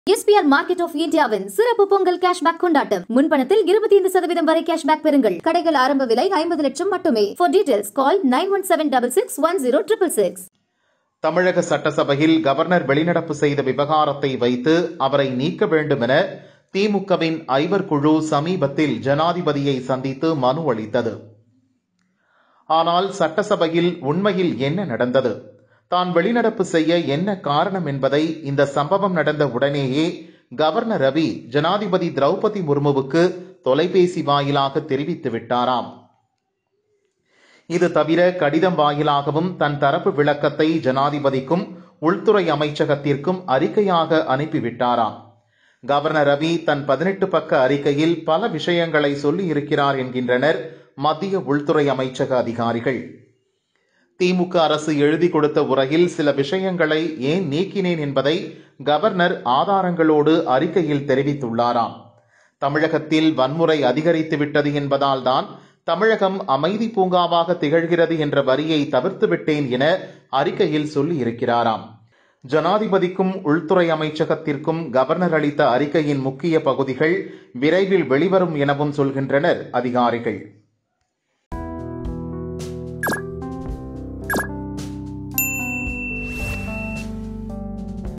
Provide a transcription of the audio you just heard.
SPR market of இந்தியாவின் சிறப்பு Pongal cashback கொண்டாட்டம் முன்பணத்தில் இருபத்தி ஐந்து சதவீதம் வரை கேஷ்பேக் பெறுங்கள் கடைகள் ஆரம்ப விலை ஐம்பது லட்சம் மட்டுமே for details call nine one seven double six one zero triple six தமிழக சட்டசபையில் கவர்னர் வெளிநடப்பு செய்த விவகாரத்தை வைத்து அவரை நீக்க வேண்டும் என திமுகவின் ஐவர் குழு சமீபத்தில் ஜனாதிபதியை சந்தித்து மனு அளித்தது ஆனால் சட்டசபையில் உண்மையில் என்ன நடந்தது தான் வெளிநடப்பு செய்ய என்ன காரணம் என்பதை இந்த சம்பவம் நடந்த உடனேயே கவர்னர் ரவி ஜனாதிபதி திரௌபதி முர்முவுக்கு தொலைபேசி வாயிலாக தெரிவித்து விட்டாராம் இது தவிர கடிதம் வாயிலாகவும் தன் தரப்பு விளக்கத்தை ஜனாதிபதிக்கும் உள்துறை அமைச்சகத்திற்கும் அறிக்கையாக அனுப்பிவிட்டாராம் கவர்னர் ரவி தன் பதினெட்டு பக்க அறிக்கையில் பல விஷயங்களை சொல்லி இருக்கிறார் என்கின்றனர் மத்திய உள்துறை அமைச்சக அதிகாரிகள் திமுக அரசு எழுதி கொடுத்த உரையில் சில விஷயங்களை ஏன் நீக்கினேன் என்பதை கவர்னர் ஆதாரங்களோடு அறிக்கையில் தெரிவித்துள்ளாராம் தமிழகத்தில் வன்முறை அதிகரித்து விட்டது என்பதால் தான் தமிழகம் அமைதி பூங்காவாக திகழ்கிறது என்ற வரியை தவிர்த்து விட்டேன் என அறிக்கையில் சொல்லி இருக்கிறாராம் ஜனாதிபதிக்கும் உள்துறை அமைச்சகத்திற்கும் கவர்னர் அளித்த அறிக்கையின் முக்கிய பகுதிகள் விரைவில் வெளிவரும் எனவும் சொல்கின்றனர் அதிகாரிகள்